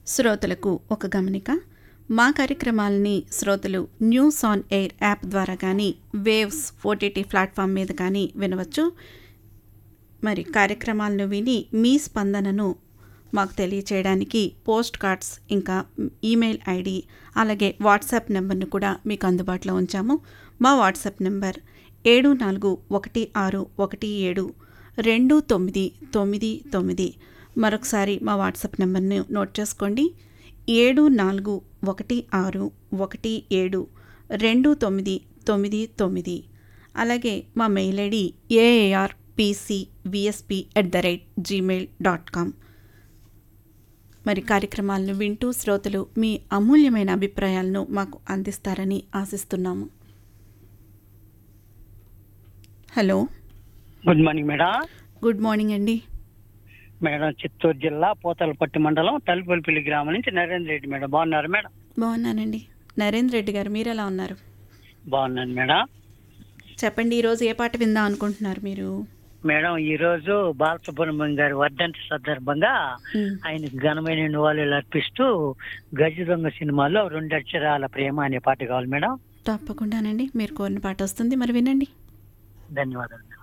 శ్రోతలకు ఒక గమనిక మా కార్యక్రమాలని శ్రోతలు న్యూస్ ఆన్ ఎయిర్ యాప్ ద్వారా కానీ వేవ్స్ ఓటీటీ ప్లాట్ఫామ్ మీద కానీ వినవచ్చు మరి కార్యక్రమాలను విని మీ స్పందనను మాకు తెలియచేయడానికి పోస్ట్ కార్డ్స్ ఇంకా ఈమెయిల్ ఐడి అలాగే వాట్సాప్ నెంబర్ను కూడా మీకు అందుబాటులో ఉంచాము మా వాట్సాప్ నెంబర్ ఏడు నాలుగు ఒకటి ఆరు ఒకటి ఏడు రెండు తొమ్మిది తొమ్మిది తొమ్మిది మరొకసారి మా వాట్సాప్ నెంబర్ను నోట్ చేసుకోండి ఏడు నాలుగు ఒకటి ఆరు ఒకటి ఏడు రెండు తొమ్మిది తొమ్మిది తొమ్మిది అలాగే మా mail ID AAR PC VSP at the rate Gmail dot com మరి కార్యక్రమాలను వింటూ శ్రోతలు మీ అమూల్యమైన అభిప్రాయాలను మాకు అందిస్తారని ఆశిస్తున్నాము hello good morning madam good morning అండి మేడం చిత్తూరు జిల్లా పోతలపట్టి మండలం తలుపులపల్లి గ్రామం నుంచి నరేంద్ర రెడ్డి మేడం బాగున్నారు మేడం బాగున్నానండి నరేంద్ర రెడ్డి గారు మీరు ఎలా ఉన్నారు బాగున్నాను మేడం చెప్పండి ఈరోజు ఏ పాట విందాం అనుకుంటున్నారు మీరు మేడం ఈ రోజు బాలసుబ్రహ్మణ్యం గారి వర్ధంతి సందర్భంగా మ్, ఆయనకు ఘనమైన నివాళులు అర్పిస్తూ గజ దొంగ సినిమాలో రెండు అక్షరాల ప్రేమ అనే పాట కావాలి మేడం తప్పకుండానండి మీరు కోరిన పాట వస్తుంది మరి వినండి ధన్యవాదాలు మేడం